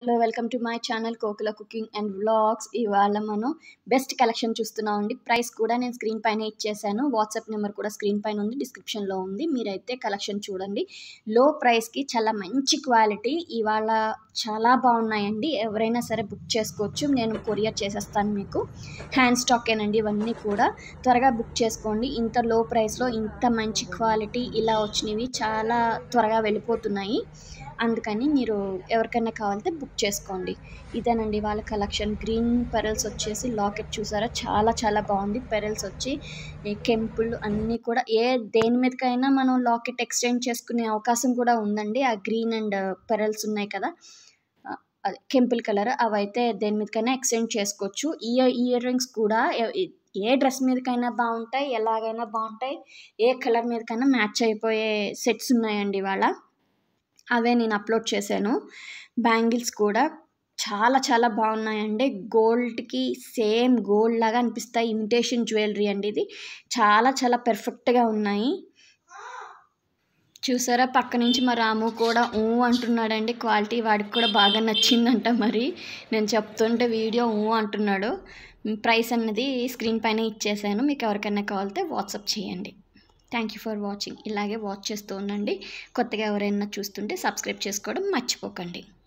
hello welcome to my channel Kokila cooking and vlogs ఇవాళ మనం best collection చూస్తున్నామండి price కూడా నేను స్క్రీన్ పైన ఇచ్చేసాను వాట్సాప్ నెంబర్ కూడా స్క్రీన్ పైన ఉంది డిస్క్రిప్షన్లో ఉంది మీరైతే కలెక్షన్ చూడండి లో ప్రైస్కి చాలా మంచి క్వాలిటీ ఇవాళ చాలా బాగున్నాయండి ఎవరైనా సరే బుక్ చేసుకోవచ్చు నేను కొరియర్ చేసేస్తాను మీకు హ్యాండ్ స్టాకేనండి ఇవన్నీ కూడా త్వరగా బుక్ చేసుకోండి ఇంత లో ప్రైస్లో ఇంత మంచి క్వాలిటీ ఇలా వచ్చినవి చాలా త్వరగా వెళ్ళిపోతున్నాయి అందుకని మీరు ఎవరికైనా కావాలంటే బుక్ చేసుకోండి ఇదేనండి వాళ్ళ కలెక్షన్ గ్రీన్ పెరల్స్ వచ్చేసి లాకెట్ చూసారా చాలా చాలా బాగుంది పెరల్స్ వచ్చి ఈ కెంపులు అన్నీ కూడా ఏ దేని మీదకైనా మనం లాకెట్ ఎక్స్చేంజ్ చేసుకునే అవకాశం కూడా ఉందండి ఆ గ్రీన్ అండ్ పెరల్స్ ఉన్నాయి కదా ఆ, అదే కెంపుల్ కలర్ అవైతే దేని మీదకైనా ఎక్స్చేంజ్ చేసుకోవచ్చు ఇయర్ ఇయర్ రింగ్స్ కూడా ఎ- ఏ డ్రెస్ మీదకైనా బాగుంటాయి ఎలాగైనా బాగుంటాయి ఏ కలర్ మీదకైనా మ్యాచ్ అయిపోయే సెట్స్ ఉన్నాయండి ఇవాళ అవే నేను అప్లోడ్ చేశాను బ్యాంగిల్స్ కూడా చాలా చాలా బాగున్నాయండి గోల్డ్కి సేమ్ గోల్డ్ లాగా అనిపిస్తాయి ఇమిటేషన్ జ్యువెలరీ అండి ఇది చాలా చాలా పెర్ఫెక్ట్గా ఉన్నాయి చూసారా పక్క నుంచి మా రాము కూడా ఊ అంటున్నాడండి క్వాలిటీ వాడికి కూడా బాగా నచ్చిందంట మరి నేను చెప్తుంటే వీడియో ఊ అంటున్నాడు ప్రైస్ అన్నది స్క్రీన్ పైన ఇచ్చేసాను మీకు ఎవరికైనా కావాలితే వాట్సాప్ చేయండి థ్యాంక్ యూ ఫర్ వాచింగ్ ఇలాగే వాచ్ చేస్తూ ఉండండి కొత్తగా ఎవరైనా చూస్తుంటే సబ్స్క్రైబ్ చేసుకోవడం మర్చిపోకండి